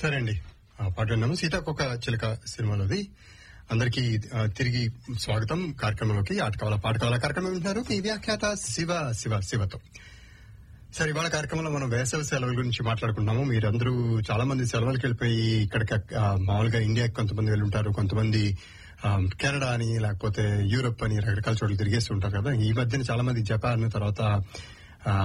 సరే అండి ఆ పాట విన్నాము సీతాకొక చిలక సినిమాలోది అందరికీ ఆ, తిరిగి స్వాగతం కార్యక్రమంలోకి ఆట కావాల పాట కావాల కార్యక్రమం వింటున్నారు మీ వ్యాఖ్యాత శివ శివ శివతో సరే ఇవాళ కార్యక్రమంలో మనం వేసవి సెలవుల గురించి మాట్లాడుకుంటున్నాము మీరందరూ చాలా మంది సెలవులకు వెళ్ళిపోయి ఇక్కడికి ఆ, మామూలుగా ఇండియాకి కొంతమంది వెళ్ళి ఉంటారు కొంతమంది ఆ, కెనడా అని లేకపోతే యూరోప్ అని రకరకాల చోట్ల తిరిగేసి ఉంటారు కదా ఈ మధ్యన చాలా మంది జపాన్ తర్వాత ఆ,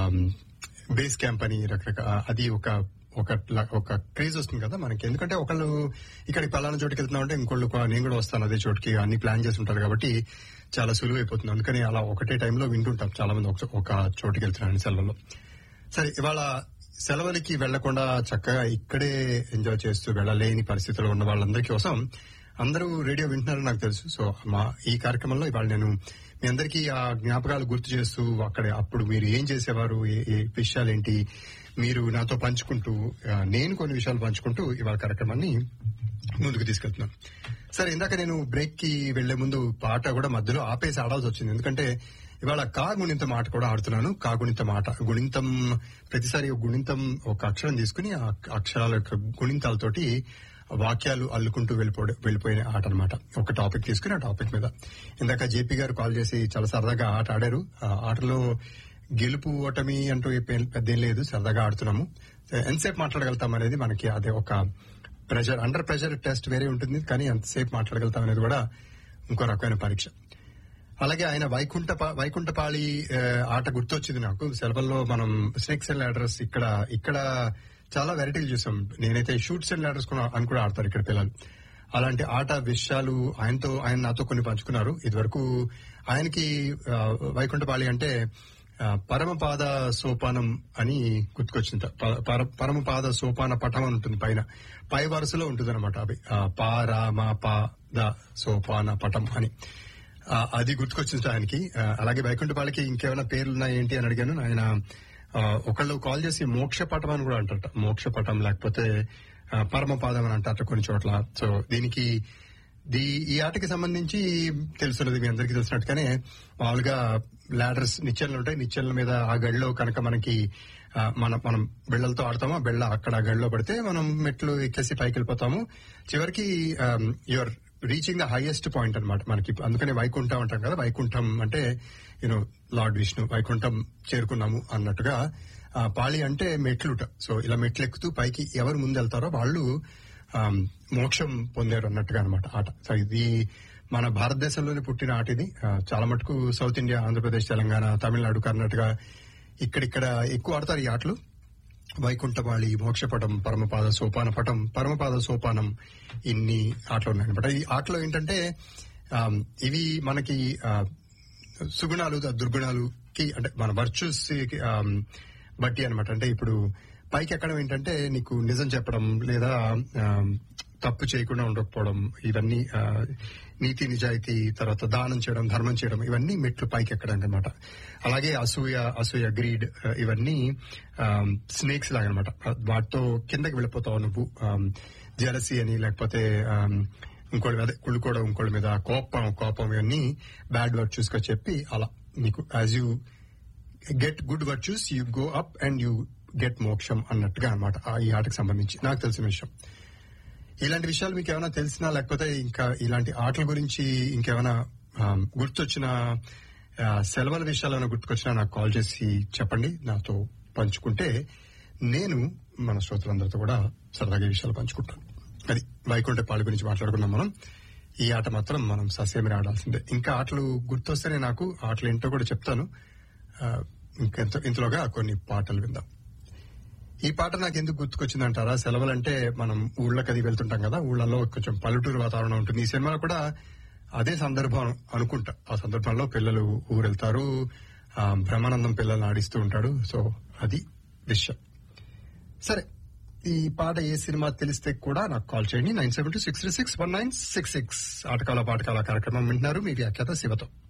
బేస్ క్యాంప్ అని రకరకాల అది ఒక ఒక ల- ఒక క్రేజ్ వస్తుంది కదా మనకి ఎందుకంటే ఒకళ్ళు ఇక్కడికి పలానా చోటుకి వెళ్తున్నామంటే ఇంకోళ్ళు "పా, నేను కూడా వస్తాను అదే చోటుకి అన్ని ప్లాన్ చేసి ఉంటారు కాబట్టి చాలా సులువు అయిపోతుంది అందుకని అలా ఒకటే టైంలో వింటుంటాం చాలా మంది ఒక- ఒక చోటుకి వెళ్తున్నారని సెలవుల్లో సరే ఇవాళ సెలవులకి వెళ్లకుండా చక్కగా ఇక్కడే ఎంజాయ్ చేస్తూ వెళ్ళలేని పరిస్థితుల్లో ఉన్న వాళ్ళందరి కోసం అందరూ రేడియో వింటున్నారని నాకు తెలుసు సో మా ఈ కార్యక్రమంలో ఇవాళ నేను మీ అందరికీ ఆ జ్ఞాపకాలు గుర్తు చేస్తూ అక్కడ అప్పుడు మీరు ఏం చేసేవారు ఏ ఏ విషయాలేంటి మీరు నాతో పంచుకుంటూ ఆ, నేను కొన్ని విషయాలు పంచుకుంటూ ఇవాళ కార్యక్రమాన్ని ముందుకు తీసుకెళ్తున్నాను సరే ఇందాక నేను బ్రేక్ కి వెళ్లే ముందు పాట కూడా మధ్యలో ఆపేసి ఆడాల్సి వచ్చింది ఎందుకంటే ఇవాళ కా గుణింత మాట కూడా ఆడుతున్నాను కా గుణింత మాట గుణింతం ప్రతిసారి ఒక గుణింతం ఒక అక్షరం తీసుకుని ఆ అక్షరాల యొక్క గుణింతాలతోటి వాక్యాలు అల్లుకుంటూ వెళ్ళిపో వెళ్ళిపోయిన ఆట అనమాట ఒక టాపిక్ తీసుకుని ఆ టాపిక్ మీద ఇందాక జేపీ గారు కాల్ చేసి చాలా సరదాగా ఆట ఆడారు ఆ ఆటలో గెలుపు ఓటమి అంటూ ఏ పె- పెద్దేం లేదు సరదాగా ఆడుతున్నాము ఎంతసేపు మాట్లాడగలుగుతాం అనేది మనకి అదే ఒక ప్రెషర్ అండర్ ప్రెషర్ టెస్ట్ వేరే ఉంటుంది కానీ ఎంతసేపు మాట్లాడగలుగుతాం అనేది కూడా ఇంకో రకమైన పరీక్ష అలాగే ఆయన వైకుంఠ వైకుంఠపాళి ఆ, ఆట గుర్తొచ్చింది నాకు సెలవుల్లో మనం స్నేక్స్ అండ్ లాడర్స్ ఇక్కడ ఇక్కడ చాలా వెరైటీలు చూసాం నేనైతే షూట్స్ అండ్ లాడర్స్ అని కూడా ఆడతారు ఇక్కడ పిల్లలు అలాంటి ఆట విషయాలు ఆయనతో ఆయన నాతో కొన్ని పంచుకున్నారు ఇదివరకు ఆయనకి ఆ, వైకుంఠపాళి అంటే ఆ, పరమపాద సోపానం అని గుర్తుకొచ్చింది ప- పర- పరమపాద సోపాన పటం అని ఉంటుంది పైన పై వరుసలో ఉంటుంది అనమాట అవి ఆ, పా రా మా పా ద సోపాన పటం అని ఆ, అది గుర్తుకొచ్చింది ఆయనకి ఆ, అలాగే వైకుంఠపాలకి ఇంకేమైనా పేర్లున్నాయి ఏంటి అని అడిగాను ఆయన ఆ, ఒకళ్ళు కాల్ చేసి మోక్షపటం అని కూడా అంటారట మోక్షపటం లేకపోతే ఆ, పరమపాదం అని అంటారట కొన్ని చోట్ల సో దీనికి దీ ఈ ఆటకి సంబంధించి తెలుసున్నది మీ అందరికీ తెలిసినట్టుగానే మామూలుగా లాడర్స్ నిచ్చెనలు ఉంటాయి నిచ్చెనల మీద ఆ గడిలో కనుక మనకి ఆ, మన మనం బెళ్ళలతో ఆడతాము ఆ బెళ్ళ అక్కడ ఆ గడిలో పడితే మనం మెట్లు ఎక్కేసి పైకి వెళ్ళిపోతాము చివరికి your reaching the highest point అన్నమాట మనకి అందుకనే వైకుంఠం అంటాం కదా వైకుంఠం అంటే యూనో లార్డ్ విష్ణు వైకుంఠం చేరుకున్నాము అన్నట్టుగా ఆ, పాళి అంటే మెట్లుట సో ఇలా మెట్లు ఎక్కుతూ పైకి ఎవరు ముందు వెళ్తారో వాళ్ళు ఆ, మోక్షం పొందారు అన్నట్టుగా అనమాట ఆట సో ఇది మన భారతదేశంలోనే పుట్టిన ఆట ఇది ఆ, చాలా మటుకు సౌత్ ఇండియా ఆంధ్రప్రదేశ్ తెలంగాణ తమిళనాడు కర్ణాటక ఇక్కడిక్కడ ఎక్కువ ఆడతారు ఈ ఆటలు వైకుంఠపాళి మోక్షపటం పరమపాద సోపాన పటం పరమపాద సోపానం ఇన్ని ఆటలు ఉన్నాయన్నమాట ఈ ఆటలో ఏంటంటే ఆ, ఇవి మనకి ఆ, సుగుణాలు ద- దుర్గుణాలుకి అంటే మన వర్చుస్ బట్టి అన్నమాట అంటే ఇప్పుడు పైకి ఎక్కడం ఏంటంటే నీకు నిజం చెప్పడం లేదా ఆ, తప్పు చేయకుండా ఉండకపోవడం ఇవన్నీ ఆ, నీతి నిజాయితీ తర్వాత దానం చేయడం ధర్మం చేయడం ఇవన్నీ మెట్లు పైకి ఎక్కడానికి అనమాట అలాగే అసూయ అసూయ గ్రీడ్ ఇవన్నీ స్నేక్స్ లాగా అనమాట వాటితో కిందకి వెళ్ళిపోతావు నువ్వు జలసి అని లేకపోతే ఆమ్, ఇంకోటి మీద అదే కుళ్ళుకోవడం ఇంకోటి మీద కోపం కోపం ఇవన్నీ బ్యాడ్ వర్డ్స్ గా చెప్పి అలా నీకు as you get good virtues you go up and you get మోక్షం అన్నట్టుగా అనమాట ఈ ఆటకు సంబంధించి నాకు తెలిసిన విషయం ఇలాంటి విషయాలు మీకు ఏమైనా తెలిసినా లేకపోతే ఇంకా ఇలాంటి ఆటల గురించి ఇంకేమైనా ఆ, గుర్తొచ్చిన ఆ, సెలవుల విషయాలు ఏమైనా గుర్తుకొచ్చినా నాకు కాల్ చేసి చెప్పండి నాతో పంచుకుంటే నేను మన శ్రోతలందరితో కూడా సరదాగా ఈ విషయాలు పంచుకుంటాను అది వైకుంఠ పాలు గురించి మాట్లాడుకున్నాం మనం ఈ ఆట మాత్రం మనం ససేమిరి ఆడాల్సిందే ఇంకా ఆటలు గుర్తొస్తేనే నాకు ఆటలు ఏంటో కూడా చెప్తాను ఆ, ఇంకెంత ఇంతలోగా కొన్ని పాటలు విందాం ఈ పాట నాకు ఎందుకు గుర్తుకొచ్చిందంటారా సెలవులంటే మనం ఊళ్ళకి అది వెళ్తుంటాం కదా ఊళ్ళలో కొంచెం పల్లెటూరు వాతావరణం ఉంటుంది ఈ సినిమాలో కూడా అదే సందర్భం అనుకుంటా ఆ సందర్భంలో పిల్లలు ఊరెళ్తారు ఆ, బ్రహ్మానందం పిల్లల్ని ఆడిస్తూ ఉంటాడు సో అది విషయం సరే ఈ పాట ఏ సినిమా తెలిస్తే కూడా నాకు కాల్ చేయండి nine seven two six three six one nine six six ఆటకాల పాటకాల కార్యక్రమం వింటున్నారు మీ వ్యాఖ్యాత శివతో